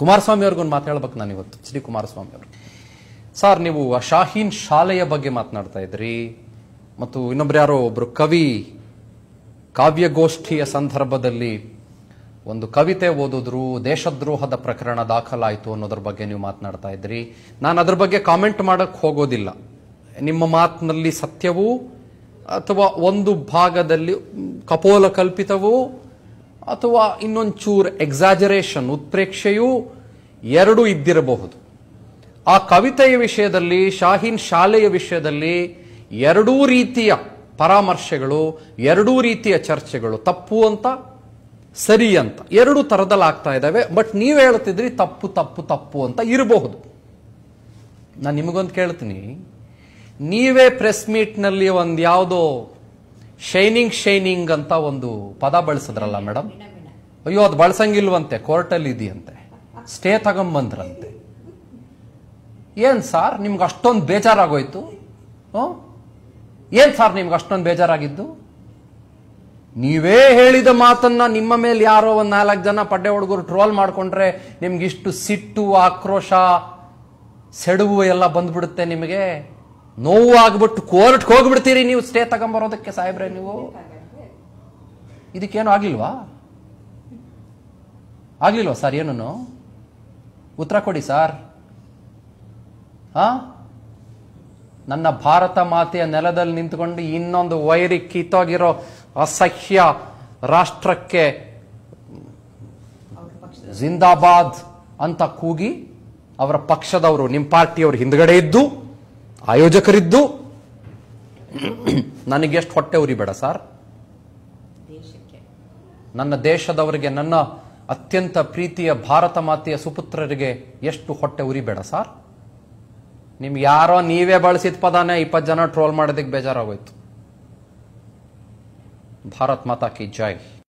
ಕುಮಾರಸ್ವಾಮಿ ಅವ್ರಿಗೊಂದು ಮಾತು ಹೇಳ್ಬೇಕು ನಾನು ಇವತ್ತು ಎಚ್ ಡಿ ಕುಮಾರಸ್ವಾಮಿ ಅವರು ಸರ್ ನೀವು ಆ ಶಾಹೀನ್ ಶಾಲೆಯ ಬಗ್ಗೆ ಮಾತನಾಡ್ತಾ ಇದ್ರಿ ಮತ್ತು ಇನ್ನೊಬ್ರು ಯಾರೋ ಒಬ್ರು ಕವಿ ಕಾವ್ಯಗೋಷ್ಠಿಯ ಸಂದರ್ಭದಲ್ಲಿ ಒಂದು ಕವಿತೆ ಓದಿದ್ರು ದೇಶದ್ರೋಹದ ಪ್ರಕರಣ ದಾಖಲಾಯಿತು ಅನ್ನೋದ್ರ ಬಗ್ಗೆ ನೀವು ಮಾತನಾಡ್ತಾ ಇದ್ರಿ ನಾನು ಅದ್ರ ಬಗ್ಗೆ ಕಾಮೆಂಟ್ ಮಾಡಕ್ ಹೋಗೋದಿಲ್ಲ ನಿಮ್ಮ ಮಾತಿನಲ್ಲಿ ಸತ್ಯವೂ ಅಥವಾ ಒಂದು ಭಾಗದಲ್ಲಿ ಕಪೋಲ ಕಲ್ಪಿತವೂ ಅಥವಾ ಇನ್ನೊಂಚೂರು ಎಕ್ಸಾಜರೇಷನ್ ಉತ್ಪ್ರೇಕ್ಷೆಯೂ ಎರಡೂ ಇದ್ದಿರಬಹುದು ಆ ಕವಿತೆಯ ವಿಷಯದಲ್ಲಿ ಶಾಹೀನ್ ಶಾಲೆಯ ವಿಷಯದಲ್ಲಿ ಎರಡೂ ರೀತಿಯ ಪರಾಮರ್ಶೆಗಳು ಎರಡೂ ರೀತಿಯ ಚರ್ಚೆಗಳು ತಪ್ಪು ಅಂತ ಸರಿ ಅಂತ ಎರಡು ತರದಲ್ಲಿ ಆಗ್ತಾ ಇದ್ದಾವೆ ಬಟ್ ನೀವು ಹೇಳ್ತಿದ್ರಿ ತಪ್ಪು ತಪ್ಪು ತಪ್ಪು ಅಂತ ಇರಬಹುದು ನಾನು ನಿಮಗೊಂದು ಕೇಳ್ತೀನಿ ನೀವೇ ಪ್ರೆಸ್ ಮೀಟ್ನಲ್ಲಿ ಒಂದು ಯಾವುದೋ ಶೈನಿಂಗ್ ಶೈನಿಂಗ್ ಅಂತ ಒಂದು ಪದ ಬಳಸಿದ್ರಲ್ಲ ಮೇಡಮ್ ಅಯ್ಯೋ ಅದು ಬಳಸಂಗಿಲ್ವಂತೆ ಕೋರ್ಟಲ್ಲಿ ಇದೆಯಂತೆ ಸ್ಟೇ ತಗೊಂಬಂದ್ರಂತೆ ಏನ್ ಸಾರ್ ನಿಮ್ಗೆ ಅಷ್ಟೊಂದು ಬೇಜಾರಾಗೋಯ್ತು ಹ್ಮ್? ಏನ್ ಸಾರ್ ನಿಮ್ಗೆ ಅಷ್ಟೊಂದು ಬೇಜಾರಾಗಿದ್ದು ನೀವೇ ಹೇಳಿದ ಮಾತನ್ನ ನಿಮ್ಮ ಮೇಲೆ ಯಾರೋ ಒಂದ್ ನಾಲ್ಕು ಜನ ಪಡ್ಡೆ ಹುಡುಗರು ಟ್ರೋಲ್ ಮಾಡ್ಕೊಂಡ್ರೆ ನಿಮ್ಗೆ ಇಷ್ಟು ಸಿಟ್ಟು ಆಕ್ರೋಶ ಸೆಡುವು ಎಲ್ಲ ಬಂದ್ಬಿಡುತ್ತೆ ನಿಮಗೆ ನೋವು ಆಗ್ಬಿಟ್ಟು ಕೋರ್ಟ್ಗೆ ಹೋಗ್ಬಿಡ್ತೀರಿ ನೀವು ಸ್ಟೇ ತಗೊಂಬರೋದಕ್ಕೆ ಸಾಹೇಬ್ರೆ ನೀವು ಇದಕ್ಕೇನು ಆಗ್ಲಿಲ್ವಾ ಆಗ್ಲಿಲ್ವಾ ಸರ್ ಏನೂ ಉತ್ತರ ಕೊಡಿ ಸರ್ ಆ ನನ್ನ ಭಾರತ ಮಾತೆಯ ನೆಲದಲ್ಲಿ ನಿಂತ್ಕೊಂಡು ಇನ್ನೊಂದು ವೈರಿ ಕಿತ್ತೋಗಿರೋ ಅಸಹ್ಯ ರಾಷ್ಟ್ರಕ್ಕೆ ಜಿಂದಾಬಾದ್ ಅಂತ ಕೂಗಿ ಅವರ ಪಕ್ಷದವರು ನಿಮ್ಮ ಪಾರ್ಟಿಯವರು ಹಿಂದ್ಗಡೆ ಇದ್ದು ಆಯೋಜಕರಿದ್ದು ನನಗೆಷ್ಟು ಹೊಟ್ಟೆ ಉರಿಬೇಡ ಸರ್ ನನ್ನ ದೇಶದವರಿಗೆ ನನ್ನ ಅತ್ಯಂತ ಪ್ರೀತಿಯ ಭಾರತ ಮಾತೆಯ ಸುಪುತ್ರರಿಗೆ ಎಷ್ಟು ಹೊಟ್ಟೆ ಉರಿಬೇಡ ಸರ್ ನಿಮ್ಗೆ ಯಾರೋ ನೀವೇ ಬಳಸಿದ ಪದಾನೇ ಇಪ್ಪತ್ತು ಜನ ಟ್ರೋಲ್ ಮಾಡೋದಕ್ಕೆ ಬೇಜಾರಾಗೋಯ್ತು ಭಾರತ್ ಮಾತಾ ಕಿ ಜೈ